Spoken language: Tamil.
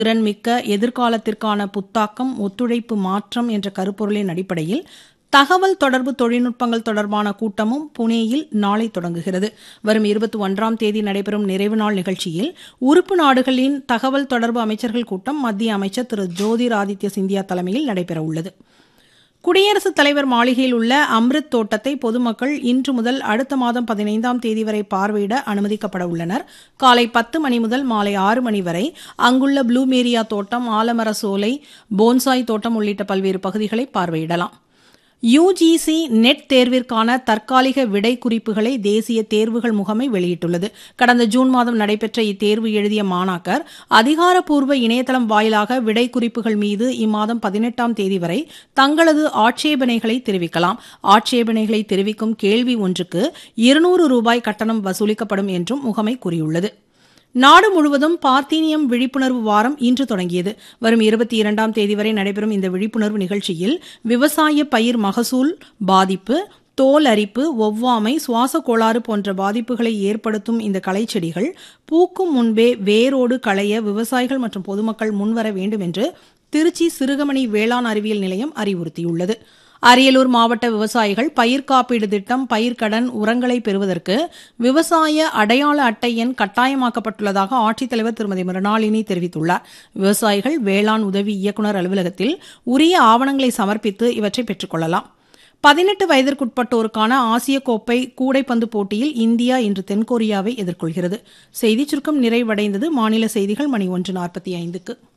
திறன்மிக்க எதிர்காலத்திற்கான புத்தாக்கம் ஒத்துழைப்பு மாற்றம் என்ற கருப்பொருளின் அடிப்படையில் தகவல் தொடர்பு தொழில்நுட்பங்கள் தொடர்பான கூட்டமும் புனேயில் நாளை தொடங்குகிறது வரும் இருபத்தி ஒன்றாம் தேதி நடைபெறும் நிறைவு நாள் நிகழ்ச்சியில் உறுப்பு நாடுகளின் தகவல் தொடர்பு அமைச்சர்கள் கூட்டம் மத்திய அமைச்சர் திரு ஜோதிர் ஆதித்ய சிந்தியா தலைமையில் நடைபெறவுள்ளது குடியரசுத் தலைவர் மாளிகையில் உள்ள அம்ரித் தோட்டத்தை பொதுமக்கள் இன்று முதல் அடுத்த மாதம் பதினைந்தாம் தேதி வரை பார்வையிட அனுமதிக்கப்பட உள்ளனர் காலை பத்து மணி முதல் மாலை ஆறு மணி வரை அங்குள்ள ப்ளூமேரியா தோட்டம் ஆலமர சோலை போன்சாய் தோட்டம் உள்ளிட்ட பல்வேறு பகுதிகளை பார்வையிடலாம் யுஜிசி நெட் தேர்விற்கான தற்காலிக விடை குறிப்புகளை தேசிய தேர்வுகள் முகமை வெளியிட்டுள்ளது கடந்த ஜூன் மாதம் நடைபெற்ற இத்தேர்வு எழுதிய மாணாக்கர் அதிகாரப்பூர்வ இணையதளம் வாயிலாக விடை குறிப்புகள் மீது இம்மாதம் பதினெட்டாம் தேதி வரை தங்களது ஆட்சேபனைகளை தெரிவிக்கலாம் ஆட்சேபனைகளை தெரிவிக்கும் கேள்வி ஒன்றுக்கு இருநூறு ரூபாய் கட்டணம் வசூலிக்கப்படும் என்றும் முகமை கூறியுள்ளது நாடு முழுவதும் பார்த்தீனியம் விழிப்புணர்வு வாரம் இன்று தொடங்கியது வரும் இருபத்தி இரண்டாம் தேதி வரை நடைபெறும் இந்த விழிப்புணர்வு நிகழ்ச்சியில் விவசாய பயிர் மகசூல் பாதிப்பு தோல் அரிப்பு ஒவ்வாமை சுவாச கோளாறு போன்ற பாதிப்புகளை ஏற்படுத்தும் இந்த களைச்செடிகள் பூக்கும் முன்பே வேரோடு களைய விவசாயிகள் மற்றும் பொதுமக்கள் முன்வர வேண்டும் என்று திருச்சி சிறுகமணி வேளாண் அறிவியல் நிலையம் அறிவுறுத்தியுள்ளது அரியலூர் மாவட்ட விவசாயிகள் பயிர் காப்பீடு திட்டம் பயிர்க்கடன் உரங்களை பெறுவதற்கு விவசாய அடையாள அட்டை எண் கட்டாயமாக்கப்பட்டுள்ளதாக ஆட்சித்தலைவர் திருமதி மிருணாளினி தெரிவித்துள்ளார் விவசாயிகள் வேளாண் உதவி இயக்குநர் அலுவலகத்தில் உரிய ஆவணங்களை சமர்ப்பித்து இவற்றை பெற்றுக்கொள்ளலாம் பதினெட்டு வயதிற்குட்பட்டோருக்கான ஆசிய கோப்பை கூடைப்பந்து போட்டியில் இந்தியா இன்று தென்கொரியாவை எதிர்கொள்கிறது செய்திச் சுருக்கம் நிறைவடைந்தது மாநில செய்திகள் மணி ஒன்று நாற்பத்தி ஐந்துக்கு